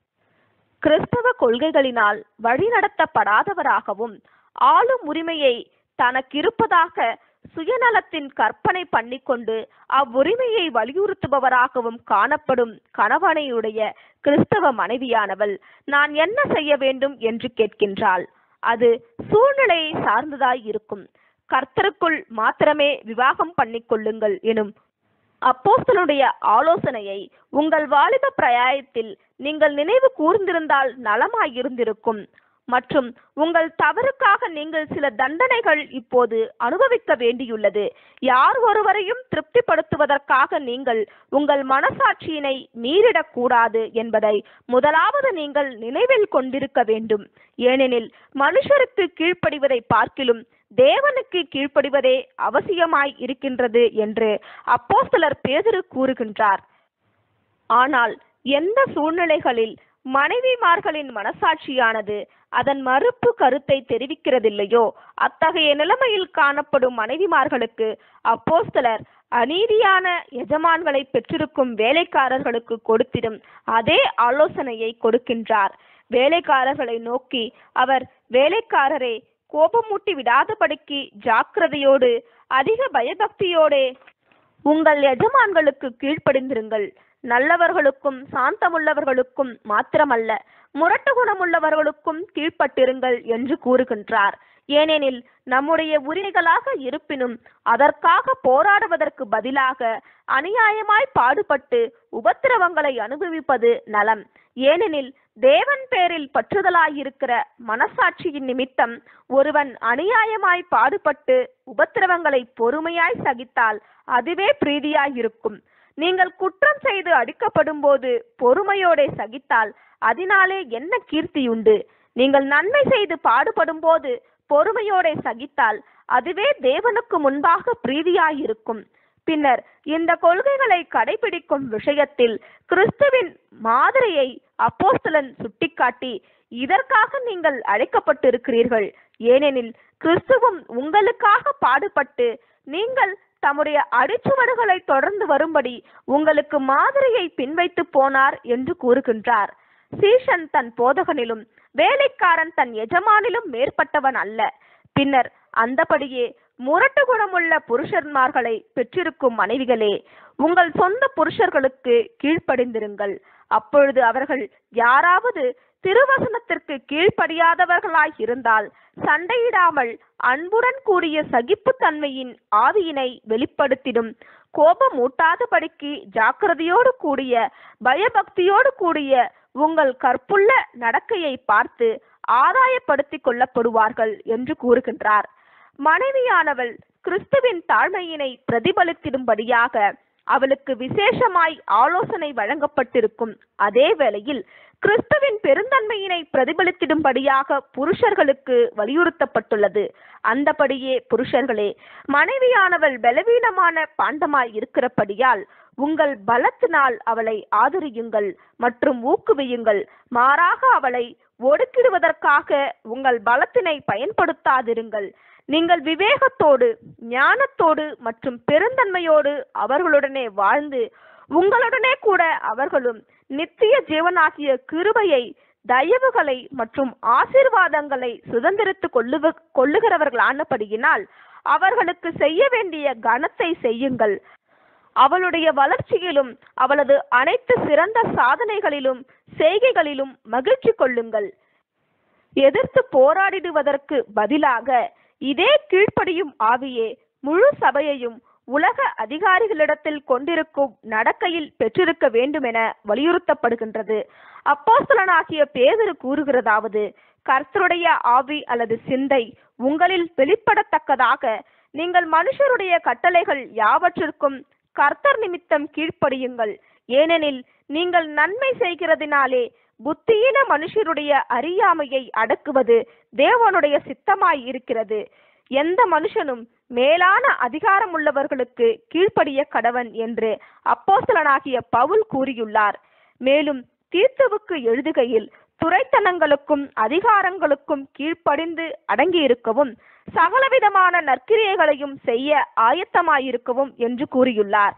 A: கிறிஸ்தவ கொள்கைகளினால் வழிநடத்தப்படாதவராகவும் ஆளும் உரிமையை தனக்கிருப்பதாக சுயநலத்தின் கற்பனை பண்ணிக்கொண்டு அவ்வுரிமையை வலியுறுத்துபவராகவும் காணப்படும் கணவனையுடைய கிறிஸ்தவ மனைவியானவள் நான் என்ன செய்ய வேண்டும் என்று கேட்கின்றாள் அது சூழ்நிலையை சார்ந்ததாய் இருக்கும் கர்த்தருக்குள் மாத்திரமே விவாகம் பண்ணிக்கொள்ளுங்கள் எனும் அப்போஸ்தலனுடைய ஆலோசனையை உங்கள் வாலிப பிரயாயத்தில் நீங்கள் நினைவு கூர்ந்திருந்தால் நலமாயிருந்திருக்கும் மற்றும் உங்கள் தவறுக்காக நீங்கள் சில தண்டனைகள் இப்போது அனுபவிக்க வேண்டியுள்ளது யார் ஒருவரையும் திருப்திப்படுத்துவதற்காக நீங்கள் உங்கள் மனசாட்சியினை மீறிடக்கூடாது என்பதை முதலாவது நீங்கள் நினைவில் கொண்டிருக்க வேண்டும் ஏனெனில் மனுஷருக்கு கீழ்ப்படிவதை பார்க்கிலும் தேவனுக்கு கீழ்ப்படிவதே அவசியமாய் இருக்கின்றது என்று அப்போஸ்தலர் பேதுரு கூறுகின்றார் ஆனால் எந்த சூழ்நிலைகளில் மனைவிமார்களின் மனசாட்சியானது அதன் மறுப்பு கருத்தை தெரிவிக்கிறதில்லையோ அத்தகைய நிலைமையில் காணப்படும் மனைவிமார்களுக்கு அப்போஸ்தலர் அநீதியான எஜமான்களை பெற்றிருக்கும் வேலைக்காரர்களுக்கு கொடுத்திடும் அதே ஆலோசனையை கொடுக்கின்றார் வேலைக்காரர்களை நோக்கி அவர் வேலைக்காரரே கோபமூட்டி விடாதபடிக்கு ஜாக்கிரதையோடு அதிக பயபக்தியோடே உங்கள் எஜமான்களுக்கு கீழ்ப்படிந்திருங்கள் நல்லவர்களுக்கும் சாந்தமுள்ளவர்களுக்கும் மாத்திரமல்ல முரட்டு குணமுள்ளவர்களுக்கும் கீழ்ப்பட்டிருங்கள் என்று கூறுகின்றார் ஏனெனில் நம்முடைய உரிமைகளாக இருப்பினும் அதற்காக போராடுவதற்கு பதிலாக அநியாயமாய் பாடுபட்டு உபத்திரவங்களை அனுபவிப்பது நலம் ஏனெனில் தேவன் பேரில் பற்றுதலாயிருக்கிற மனசாட்சியின் நிமித்தம் ஒருவன் அநியாயமாய் பாடுபட்டு உபத்திரவங்களை பொறுமையாய் சகித்தால் அதுவே பிரீதியாயிருக்கும் நீங்கள் குற்றம் செய்து அடிக்கப்படும் போது பொறுமையோடே சகித்தால் அதனாலே என்ன கீர்த்தியுண்டு நீங்கள் நன்மை செய்து பாடுபடும் போது பொறுமையோடே சகித்தால் அதுவே தேவனுக்கு முன்பாக பிரீதியாயிருக்கும் பின்னர் இந்த கொள்கைகளை கடைபிடிக்கும் விஷயத்தில் கிறிஸ்துவின் மாதிரியை அப்போஸ்தலன் சுட்டிக்காட்டி இதற்காக நீங்கள் அழைக்கப்பட்டிருக்கிறீர்கள் ஏனெனில் கிறிஸ்துவும் உங்களுக்காக பாடுபட்டு நீங்கள் தம்முடைய அடிச்சுவடுகளை தொடர்ந்து வரும்படி உங்களுக்கு மாதிரியை பின்வைத்து போனார் என்று கூறுகின்றார் சீஷன் தன் போதகனிலும் வேலைக்காரன் தன் எஜமானிலும் மேற்பட்டவன் அல்ல பின்னர் அந்தபடியே முரட்டு குணமுள்ள புருஷன்மார்களை பெற்றிருக்கும் மனைவிகளே உங்கள் சொந்த புருஷர்களுக்கு கீழ்ப்படிந்திருங்கள் அப்பொழுது அவர்கள் யாராவது திருவசனத்திற்கு கீழ்ப்படியாதவர்களாய் இருந்தால் சண்டையிடாமல் அன்புடன் கூடிய சகிப்புத்தன்மையின் ஆவியினை வெளிப்படுத்திடும் கோபம் ஊட்டாதபடிக்கு ஜாக்கிரதையோடு கூடிய பயபக்தியோடு கூடிய உங்கள் கற்புள்ள நடக்கையை பார்த்து ஆதாயப்படுத்திக் கொள்ளப்படுவார்கள் என்று கூறுகின்றார் மனைவியானவள் கிறிஸ்துவின் தாழ்மையினை பிரதிபலித்திடும்படியாக அவளுக்கு விசேஷமாய் ஆலோசனை வழங்கப்பட்டிருக்கும் அதே வேளையில் கிறிஸ்துவின் பெருந்தன்மையினை பிரதிபலித்திடும்படியாக புருஷர்களுக்கு வலியுறுத்தப்பட்டுள்ளது அந்தபடியே புருஷர்களே மனைவியானவள் பலவீனமான பாண்டமாய் இருக்கிறபடியால் உங்கள் பலத்தினால் அவளை ஆதரியுங்கள் மற்றும் ஊக்குவியுங்கள் மாறாக அவளை ஒடுக்கிடுவதற்காக உங்கள் பலத்தினை பயன்படுத்தாதிருங்கள் நீங்கள் விவேகத்தோடு ஞானத்தோடு மற்றும் பெருந்தன்மையோடு அவர்களுடனே வாழ்ந்து உங்களுடனே கூட அவர்களும் நித்திய ஜீவனாகிய கிருபையை தயவுகளை மற்றும் ஆசீர்வாதங்களை சுதந்திரித்துக் கொள்ளுவ கொள்ளுகிறவர்களானபடியினால் அவர்களுக்கு செய்ய வேண்டிய கனத்தை செய்யுங்கள் அவளுடைய வளர்ச்சியிலும் அவளது அனைத்து சிறந்த சாதனைகளிலும் செய்கைகளிலும் மகிழ்ச்சி கொள்ளுங்கள் எதிர்த்து போராடிடுவதற்கு பதிலாக இதே கீழ்ப்படியும் ஆவியே முழு சபையையும் உலக அதிகாரிகளிடத்தில் கொண்டிருக்கும் நடக்கையில் பெற்றிருக்க வேண்டுமென வலியுறுத்தப்படுகின்றது அப்போஸ்தலனாகிய பேதுரு கூறுகிறதாவது கர்த்தருடைய ஆவி அல்லது சிந்தை உங்களில் வெளிப்படத்தக்கதாக நீங்கள் மனுஷருடைய கட்டளைகள் யாவற்றிற்கும் கர்த்தர் நிமித்தம் கீழ்ப்படியுங்கள் ஏனெனில் நீங்கள் நன்மை செய்கிறதினாலே புத்தியீன மனுஷருடைய அறியாமையை அடக்குவது தேவனுடைய சித்தமாய் இருக்கிறது எந்த மனுஷனும் மேலான அதிகாரம் உள்ளவர்களுக்கு கீழ்ப்படிய கடவன் என்று அப்போஸ்தலனாகிய பவுல் கூறியுள்ளார் மேலும் தீர்த்துவுக்கு எழுதுகையில் துரைத்தனங்களுக்கும் அதிகாரங்களுக்கும் கீழ்ப்படிந்து அடங்கியிருக்கவும் சகலவிதமான நற்கிரியைகளையும் செய்ய ஆயத்தமாயிருக்கவும் என்று கூறியுள்ளார்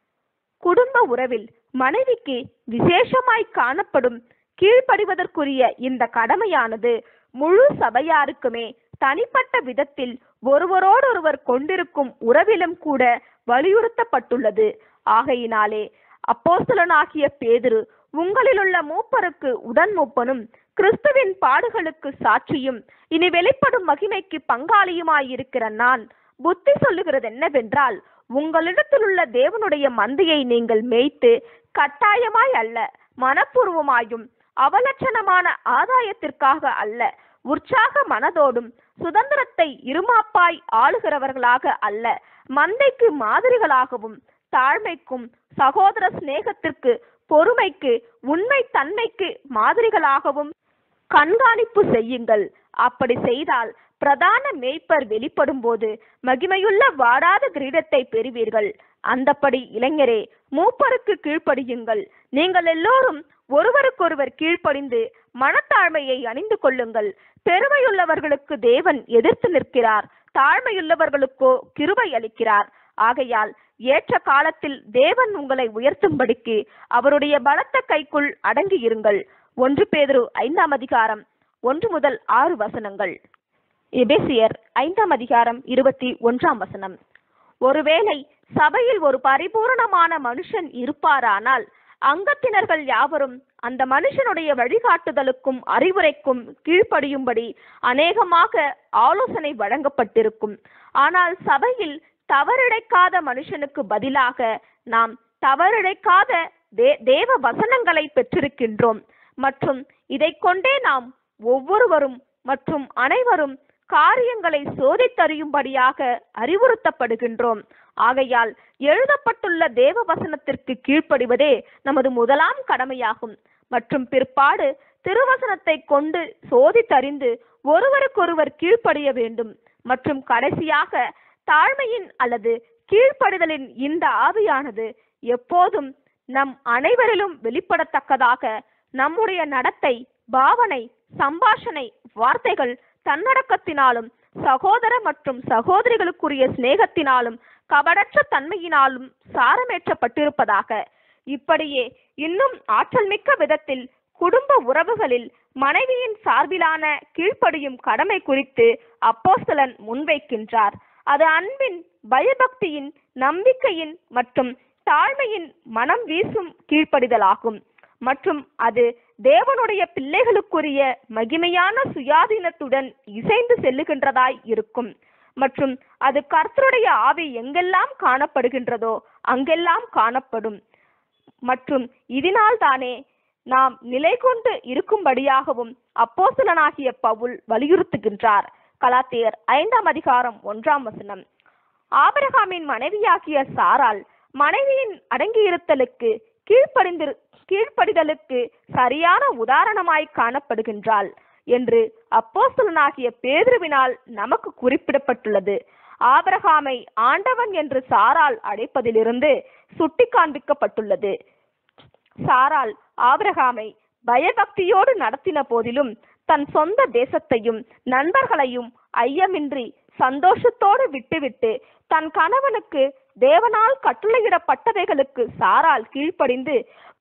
A: குடும்ப உறவில் மனைவிக்கு விசேஷமாய் காணப்படும் கீழ்ப்படிவதற்குரிய இந்த கடமையானது முழு சபையாருக்குமே தனிப்பட்ட விதத்தில் ஒருவரோடொருவர் கொண்டிருக்கும் உறவிலும் கூட வலியுறுத்தப்பட்டுள்ளது ஆகையினாலே அப்போஸ்தலனாகிய பேதுரு உங்களிலுள்ள மூப்பருக்கு உடன் மூப்பனும் கிறிஸ்துவின் பாடுகளுக்கு சாட்சியும் இனி வெளிப்படும் மகிமைக்கு பங்காளியுமாயிருக்கிற நான் புத்தி சொல்லுகிறது என்னவென்றால் உங்களிடத்தில் உள்ள தேவனுடைய மந்தையை நீங்கள் மேய்த்து கட்டாயமாய் அல்ல மனப்பூர்வமாயும் அவலட்சணமான ஆதாயத்திற்காக அல்ல உற்சாக மனதோடும் சுதந்திரத்தை இருமாப்பாய் ஆளுகிறவர்களாக அல்ல மந்தைக்கு மாதிரிகளாகவும் தாழ்மைக்கும் சகோதர சிநேகத்திற்கு பொறுமைக்கு உண்மை தன்மைக்கு மாதிரிகளாகவும் கண்காணிப்பு செய்யுங்கள் அப்படி செய்தால் பிரதான மேய்ப்பர் வெளிப்படும் போது மகிமையுள்ள வாடாத கிரீடத்தை பெறுவீர்கள் அந்தப்படி இளைஞரே மூப்பருக்கு கீழ்ப்படியுங்கள் நீங்கள் எல்லோரும் ஒருவருக்கொருவர் கீழ்ப்படிந்து மனத்தாழ்மையை அணிந்து கொள்ளுங்கள் பெருமையுள்ளவர்களுக்கு தேவன் எதிர்த்து நிற்கிறார் தாழ்மையுள்ளவர்களுக்கோ கிருபை அளிக்கிறார் ஆகையால் ஏற்ற காலத்தில் தேவன் உங்களை உயர்த்தும்படிக்கு அவருடைய பலத்த கைக்குள் அடங்கி இருங்கள் ஒன்று பேதுரு ஐந்தாம் அதிகாரம் ஒன்று முதல் ஆறு வசனங்கள் எபேசியர் ஐந்தாம் அதிகாரம் இருபத்தி ஒன்றாம் வசனம் ஒருவேளை சபையில் ஒரு பரிபூரணமான மனுஷன் இருப்பாரானால் அங்கத்தினர்கள் யாவரும் அந்த மனுஷனுடைய வழிகாட்டுதலுக்கும் அறிவுரைக்கும் கீழ்ப்படியும்படி அநேகமாக ஆலோசனை வழங்கப்பட்டிருக்கும் ஆனால் சபையில் தவறிழைக்காத மனுஷனுக்கு பதிலாக நாம் தவறிழைக்காத தே தேவ வசனங்களை பெற்றிருக்கின்றோம் மற்றும் இதைக் கொண்டே நாம் ஒவ்வொருவரும் மற்றும் அனைவரும் காரியங்களை சோதித்தறியும்படியாக அறிவுறுத்தப்படுகின்றோம் ஆகையால் எழுதப்பட்டுள்ள தேவ வசனத்திற்கு கீழ்ப்படிவதே நமது முதலாம் கடமையாகும் மற்றும் பிற்பாடு திருவசனத்தை கொண்டு சோதித்தறிந்து ஒருவருக்கொருவர் கீழ்ப்படிய வேண்டும் மற்றும் கடைசியாக தாழ்மையின் அல்லது கீழ்ப்படிதலின் இந்த ஆவியானது எப்போதும் நம் அனைவரிலும் வெளிப்படத்தக்கதாக நம்முடைய நடத்தை பாவனை சம்பாஷணை வார்த்தைகள் தன்னடக்கத்தினாலும் சகோதர மற்றும் சகோதரிகளுக்குரிய சிநேகத்தினாலும் கபடற்ற தன்மையினாலும் சாரமேற்றப்பட்டிருப்பதாக இப்படியே இன்னும் ஆற்றல் மிக்க விதத்தில் குடும்ப உறவுகளில் மனைவியின் சார்பிலான கீழ்ப்படியும் கடமை குறித்து அப்போஸ்தலன் முன்வைக்கின்றார் அது அன்பின் பயபக்தியின் நம்பிக்கையின் மற்றும் தாழ்மையின் மனம் வீசும் கீழ்ப்படிதலாகும் மற்றும் அது தேவனுடைய பிள்ளைகளுக்குரிய மகிமையான சுயாதீனத்துடன் இசைந்து செல்லுகின்றதாய் இருக்கும் மற்றும் அது கர்த்தருடைய ஆவி எங்கெல்லாம் காணப்படுகின்றதோ அங்கெல்லாம் காணப்படும் மற்றும் இதனால் தானே நாம் நிலை கொண்டு இருக்கும்படியாகவும் அப்போஸ்தலனாகிய பவுல் வலியுறுத்துகின்றார் கலாத்தியர் ஐந்தாம் அதிகாரம் ஒன்றாம் வசனம் ஆபிரகாமின் மனைவியாகிய சாராள் மனைவியின் அடங்கியிருத்தலுக்கு கீழ்ப்படிந்திரு கீழ்ப்படிதலுக்கு சரியான உதாரணமாய் காணப்படுகின்றாள் என்று அப்போஸ்தலனாகிய பேதுருவினால் நமக்கு குறிப்பிடப்பட்டுள்ளது ஆபிரகாமை ஆண்டவன் என்று சாரால் அழைப்பதிலிருந்து சுட்டி காண்பிக்கப்பட்டுள்ளது சாரால் ஆபிரகாமை பயபக்தியோடு நடத்தின போதிலும் தன் சொந்த தேசத்தையும் நண்பர்களையும் ஐயமின்றி சந்தோஷத்தோடு விட்டுவிட்டு தன் கணவனுக்கு தேவனால் கட்டளையிடப்பட்டவைகளுக்கு சாரால் கீழ்ப்படிந்து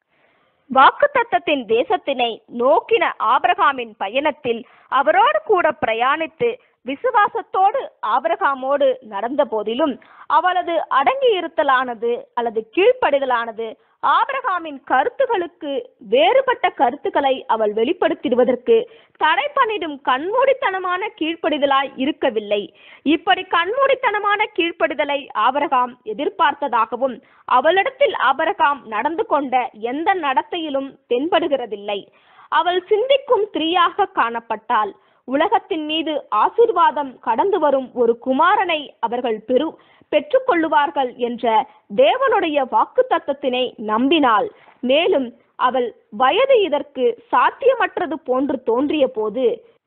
A: வாக்குத்தத்தத்தின் தேசத்தினை நோக்கின ஆபிரகாமின் பயணத்தில் அவரோடு கூட பிரயாணித்து விசுவாசத்தோடு ஆபிரகாமோடு நடந்த போதிலும் அவளது அடங்கியிருத்தலானது அல்லது கீழ்ப்படிதலானது ஆபிரகாமின் கருத்துகளுக்கு வேறுபட்ட கருத்துக்களை அவள் வெளிப்படுத்திடுவதற்கு தடை பண்ணிடும் கண்மூடித்தனமான கீழ்ப்படிதலாய் இருக்கவில்லை இப்படி கண்மூடித்தனமான கீழ்ப்படிதலை ஆபிரகாம் எதிர்பார்த்ததாகவும் அவளிடத்தில் ஆபிரகாம் நடந்து கொண்ட எந்த நடத்தையிலும் தென்படுகிறதில்லை அவள் சிந்திக்கும் ஸ்திரீயாக காணப்பட்டாள் உலகத்தின் மீது ஆசீர்வாதம் கடந்து வரும் ஒரு குமாரனை அவர்கள் பெரு பெற்றுக்கொள்ளுவார்கள் என்ற தேவனுடைய வாக்கு தத்தத்தினை நம்பினாள் மேலும் அவள் வயது இதற்கு சாத்தியமற்றது போன்று தோன்றிய போது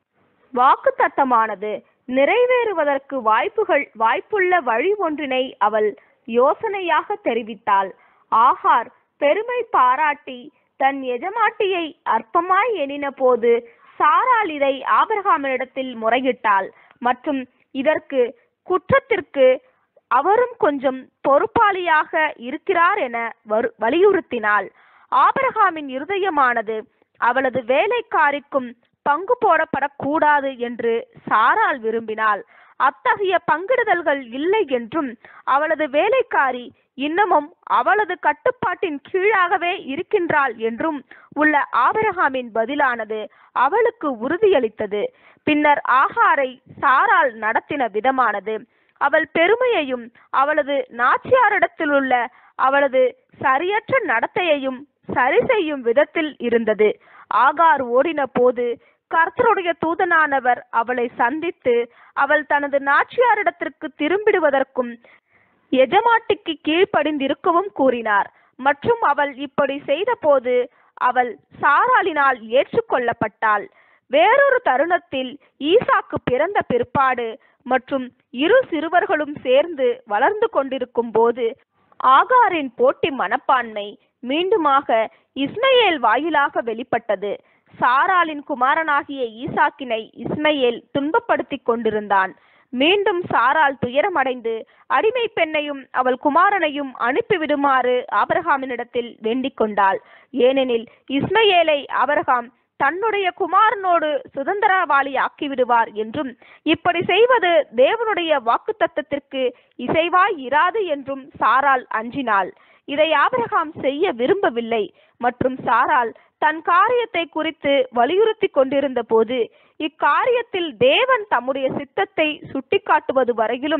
A: வாக்கு தத்தமானது நிறைவேறுவதற்கு வாய்ப்புகள் வாய்ப்புள்ள வழி ஒன்றினை அவள் யோசனையாக தெரிவித்தாள் ஆகார் பெருமை பாராட்டி தன் எஜமாட்டியை அற்பமாய் எண்ணின போது சாராள் இதை ஆபிரகாமினிடத்தில் முறையிட்டாள் மற்றும் இதற்கு குற்றத்திற்கு அவரும் கொஞ்சம் பொறுப்பாளியாக இருக்கிறார் என வரு வலியுறுத்தினாள் ஆபிரகாமின் இருதயமானது அவளது வேலைக்காரிக்கும் பங்கு போடப்படக்கூடாது என்று சாராள் விரும்பினாள் அத்தகைய பங்கிடுதல்கள் இல்லை என்றும் அவளது வேலைக்காரி இன்னமும் அவளது கட்டுப்பாட்டின் கீழாகவே இருக்கின்றாள் என்றும் உள்ள ஆபிரகாமின் பதிலானது அவளுக்கு உறுதியளித்தது பின்னர் ஆகாரை சாரால் நடத்தின விதமானது அவள் பெருமையையும் அவளது நாச்சியாரிடத்திலுள்ள அவளது சரியற்ற நடத்தையையும் சரி செய்யும் விதத்தில் இருந்தது ஆகார் ஓடின போது கர்த்தருடைய தூதனானவர் அவளை சந்தித்து அவள் தனது நாச்சியாரிடத்திற்கு திரும்பிடுவதற்கும் எஜமாட்டிக்கு கீழ்ப்படிந்திருக்கவும் கூறினார் மற்றும் அவள் இப்படி செய்தபோது அவள் சாராளினால் ஏற்றுக்கொள்ளப்பட்டாள் வேறொரு தருணத்தில் ஈசாக்கு பிறந்த பிற்பாடு மற்றும் இரு சிறுவர்களும் சேர்ந்து வளர்ந்து கொண்டிருக்கும் போது ஆகாரின் போட்டி மனப்பான்மை மீண்டுமாக இஸ்மையேல் வாயிலாக வெளிப்பட்டது சாராளின் குமாரனாகிய ஈசாக்கினை இஸ்மையேல் துன்பப்படுத்திக் கொண்டிருந்தான் மீண்டும் சாராள் துயரமடைந்து அடிமை பெண்ணையும் அவள் குமாரனையும் அனுப்பிவிடுமாறு ஆபிரகாமினிடத்தில் வேண்டிக் கொண்டாள் ஏனெனில் இஸ்மையேலை ஆபிரகாம் தன்னுடைய குமாரனோடு சுதந்திரவாளி ஆக்கிவிடுவார் என்றும் இப்படி செய்வது தேவனுடைய வாக்குத்தத்தத்திற்கு இசைவாய் இராது என்றும் சாராள் அஞ்சினாள் இதை ஆபிரகாம் செய்ய விரும்பவில்லை மற்றும் சாராள் தன் காரியத்தை குறித்து வலியுறுத்தி கொண்டிருந்த போது இக்காரியத்தில் தேவன் தம்முடைய சித்தத்தை சுட்டிக்காட்டுவது வரையிலும்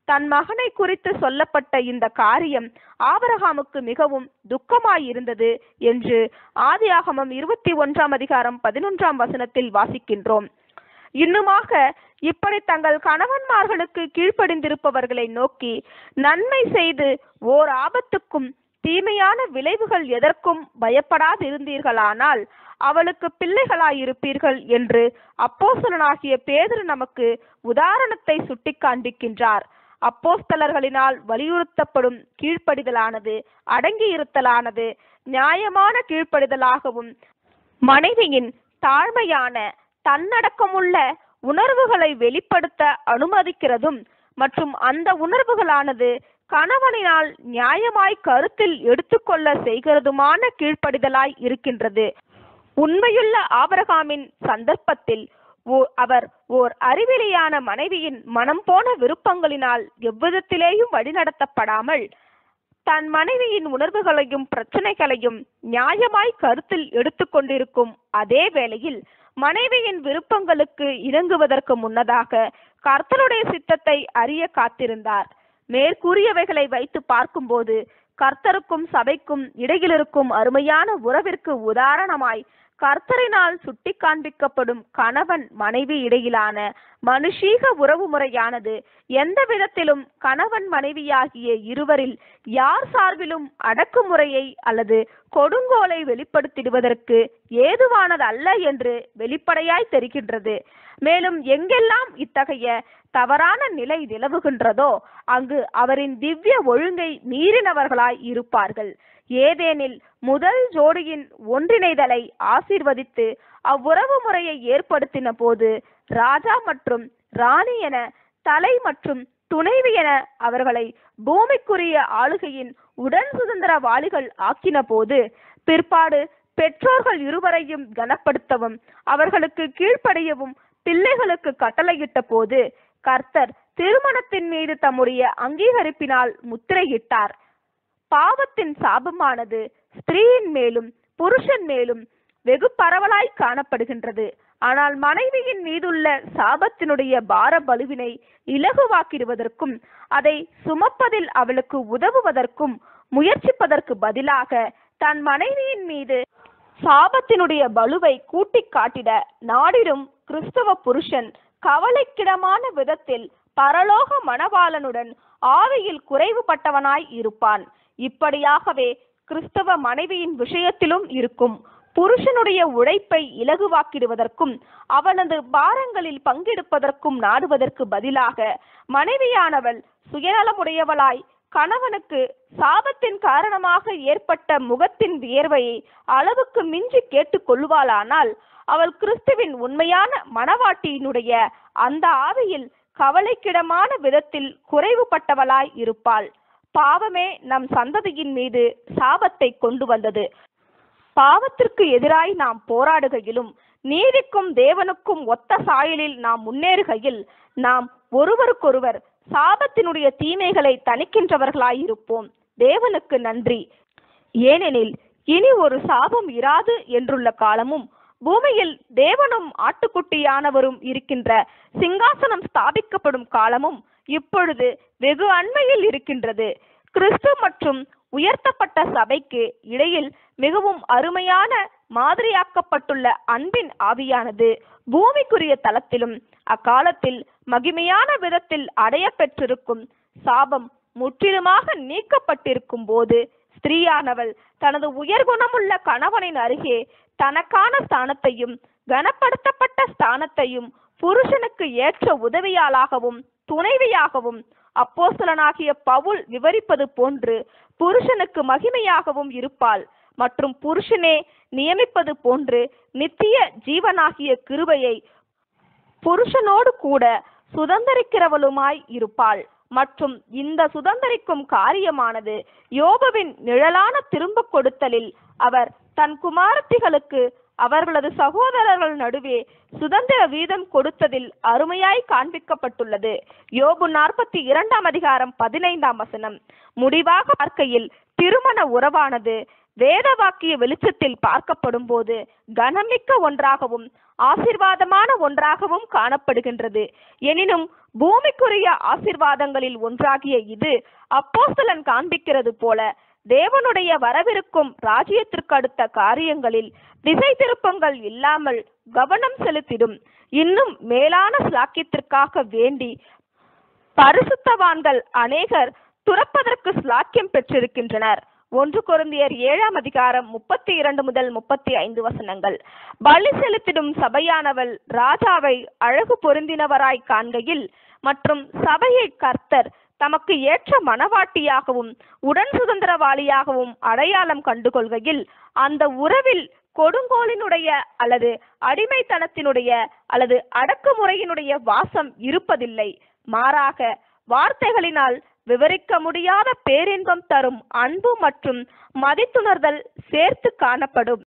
A: தன் மகனை குறித்து சொல்லப்பட்ட இந்த காரியம் ஆபிரகாமுக்கு மிகவும் துக்கமாயிருந்தது என்று ஆதியாகமம் இருபத்தி ஒன்றாம் அதிகாரம் பதினொன்றாம் வசனத்தில் வாசிக்கின்றோம் இன்னுமாக இப்படி தங்கள் கணவன்மார்களுக்கு கீழ்ப்படிந்திருப்பவர்களை நோக்கி நன்மை செய்து ஓர் ஆபத்துக்கும் தீமையான விளைவுகள் எதற்கும் பயப்படாதிருந்தீர்களானால் அவளுக்கு பிள்ளைகளாயிருப்பீர்கள் என்று அப்போஸ்தலனாகிய பேதுரு நமக்கு உதாரணத்தை சுட்டிக் காண்பிக்கின்றார் அப்போஸ்தலர்களினால் வலியுறுத்தப்படும் கீழ்ப்படிதலானது அடங்கியிருத்தலானது நியாயமான கீழ்ப்படிதலாகவும் மனைவியின் தாழ்மையான தன்னடக்கமுள்ள உணர்வுகளை வெளிப்படுத்த அனுமதிக்கிறதும் மற்றும் அந்த உணர்வுகளானது கணவனினால் நியாயமாய் கருத்தில் எடுத்துக்கொள்ள செய்கிறதுமான கீழ்ப்படிதலாய் இருக்கின்றது உண்மையுள்ள ஆபரகாமின் சந்தர்ப்பத்தில் ஓ- அவர் ஓர் அறிவிலியான மனைவியின் மனம் போன விருப்பங்களினால் எவ்விதத்திலேயும் வழிநடத்தப்படாமல் தன் மனைவியின் உணர்வுகளையும் பிரச்சனைகளையும் நியாயமாய் கருத்தில் எடுத்துக்கொண்டிருக்கும் அதே வேளையில் மனைவியின் விருப்பங்களுக்கு இணங்குவதற்கு முன்னதாக கர்த்தருடைய சித்தத்தை அறிய காத்திருந்தார் மேற்கூறியவைகளை வைத்து பார்க்கும்போது கர்த்தருக்கும் சபைக்கும் இடையில் இருக்கும் அருமையான உறவிற்கு உதாரணமாய் கர்த்தரினால் சுட்டி காண்பிக்கப்படும் கணவன் மனைவி இடையிலான மனுஷீக உறவு முறையானது எந்த விதத்திலும் கணவன் மனைவியாகிய இருவரில் யார் சார்பிலும் அடக்குமுறையை அல்லது கொடுங்கோலை வெளிப்படுத்திடுவதற்கு ஏதுவானது அல்ல என்று வெளிப்படையாய் தெரிகின்றது மேலும் எங்கெல்லாம் இத்தகைய தவறான நிலை நிலவுகின்றதோ அங்கு அவரின் திவ்ய ஒழுங்கை மீறினவர்களாய் இருப்பார்கள் ஏதேனில் முதல் ஜோடியின் ஒன்றிணைதலை ஆசீர்வதித்து அவ்வுறவு முறையை ஏற்படுத்தின போது ராஜா மற்றும் ராணி என தலை மற்றும் துணைவி என அவர்களை பூமிக்குரிய ஆளுகையின் உடன் சுதந்திரவாளிகள் ஆக்கின போது பிற்பாடு பெற்றோர்கள் இருவரையும் கனப்படுத்தவும் அவர்களுக்கு கீழ்ப்படியவும் பிள்ளைகளுக்கு கட்டளையிட்ட போது கர்த்தர் திருமணத்தின் மீது தம்முடைய அங்கீகரிப்பினால் முத்திரையிட்டார் பாவத்தின் சாபமானது ஸ்திரீயின் மேலும் புருஷன் மேலும் வெகு பரவலாய் காணப்படுகின்றது ஆனால் மனைவியின் மீதுள்ள சாபத்தினுடைய பார பலுவினை இலகுவாக்கிடுவதற்கும் அதை சுமப்பதில் அவளுக்கு உதவுவதற்கும் முயற்சிப்பதற்கு பதிலாக தன் மனைவியின் மீது சாபத்தினுடைய பலுவை கூட்டிக் காட்டிட நாடிடும் கிறிஸ்தவ புருஷன் கவலைக்கிடமான விதத்தில் பரலோக மணவாளனுடன் ஆவியில் குறைவுபட்டவனாய் இருப்பான் இப்படியாகவே கிறிஸ்தவ மனைவியின் விஷயத்திலும் இருக்கும் புருஷனுடைய உழைப்பை இலகுவாக்கிடுவதற்கும் அவனது பாரங்களில் பங்கெடுப்பதற்கும் நாடுவதற்கு பதிலாக மனைவியானவள் சுயநலமுடையவளாய் கணவனுக்கு சாபத்தின் காரணமாக ஏற்பட்ட முகத்தின் வியர்வையை அளவுக்கு மிஞ்சி கேட்டுக் கொள்வாளானால் அவள் கிறிஸ்துவின் உண்மையான மணவாட்டியினுடைய அந்த ஆவியில் கவலைக்கிடமான விதத்தில் குறைவுபட்டவளாய் இருப்பாள் பாவமே நம் சந்ததியின் மீது சாபத்தை கொண்டு வந்தது பாவத்திற்கு எதிராய் நாம் போராடுகையிலும் நீதிக்கும் தேவனுக்கும் ஒத்த சாயலில் நாம் முன்னேறுகையில் நாம் ஒருவருக்கொருவர் சாபத்தினுடைய தீமைகளை தணிக்கின்றவர்களாயிருப்போம் தேவனுக்கு நன்றி ஏனெனில் இனி ஒரு சாபம் இராது என்றுள்ள காலமும் பூமியில் தேவனும் ஆட்டுக்குட்டியானவரும் இருக்கின்ற சிங்காசனம் ஸ்தாபிக்கப்படும் காலமும் இப்பொழுது வெகு அண்மையில் இருக்கின்றது கிறிஸ்து மற்றும் உயர்த்தப்பட்ட சபைக்கு இடையில் மிகவும் அருமையான மாதிரியாக்கப்பட்டுள்ள அன்பின் ஆவியானது பூமிக்குரிய தளத்திலும் அக்காலத்தில் மகிமையான விதத்தில் அடைய பெற்றிருக்கும் சாபம் முற்றிலுமாக நீக்கப்பட்டிருக்கும் போது ஸ்திரீயானவள் தனது உயர்குணமுள்ள கணவனின் அருகே தனக்கான ஸ்தானத்தையும் கனப்படுத்தப்பட்ட ஸ்தானத்தையும் புருஷனுக்கு ஏற்ற உதவியாளாகவும் துணைவியாகவும் அப்போஸ்தலனாகிய பவுல் விவரிப்பது போன்று புருஷனுக்கு மகிமையாகவும் இருப்பாள் மற்றும் புருஷனே நியமிப்பது போன்று நித்திய ஜீவனாகிய கிருபையை புருஷனோடு கூட சுதந்தரிக்கிறவளுமாய் இருப்பாள் மற்றும் இந்த சுதந்தரிக்கும் காரியமானது யோபுவின் நிழலான திரும்ப கொடுத்தலில் அவர் தன் குமாரத்திகளுக்கு அவர்களது சகோதரர்கள் நடுவே சுதந்திர வீதம் கொடுத்ததில் அருமையாய் காண்பிக்கப்பட்டுள்ளது யோபு நாற்பத்தி இரண்டாம் அதிகாரம் பதினைந்தாம் வசனம் முடிவாக பார்க்கையில் திருமண உறவானது வேத வாக்கிய வெளிச்சத்தில் பார்க்கப்படும் போது கனமிக்க ஒன்றாகவும் ஆசிர்வாதமான ஒன்றாகவும் காணப்படுகின்றது எனினும் பூமிக்குரிய ஆசிர்வாதங்களில் ஒன்றாகிய இது அப்போஸ்தலன் காண்பிக்கிறது போல தேவனுடைய வரவிருக்கும் ராஜ்யத்திற்கு அடுத்த காரியங்களில் திசை திருப்பங்கள் இல்லாமல் கவனம் செலுத்திடும் இன்னும் மேலான ஸ்லாக்கியத்திற்காக வேண்டி பரிசுத்தவான்கள் அநேகர் துறப்பதற்கு ஸ்லாக்கியம் பெற்றிருக்கின்றனர் ஒன்று கொரிந்தியர் ஏழாம் அதிகாரம் முப்பத்தி இரண்டு முதல் முப்பத்தி ஐந்து வசனங்கள் பலி செலுத்திடும் சபையானவள் ராஜாவை அழகு பொருந்தினவராய் காண்கையில் மற்றும் சபையை கர்த்தர் தமக்கு ஏற்ற மனவாட்டியாகவும் உடன் சுதந்திரவாளியாகவும் அடையாளம் கண்டுகொள்கையில் அந்த உறவில் கொடுங்கோலினுடைய அல்லது அடிமைத்தனத்தினுடைய அல்லது அடக்குமுறையினுடைய வாசம் இருப்பதில்லை மாறாக வார்த்தைகளினால் விவரிக்க முடியாத பேரின்பம் தரும் அன்பு மற்றும் மதித்துணர்தல் சேர்த்து காணப்படும்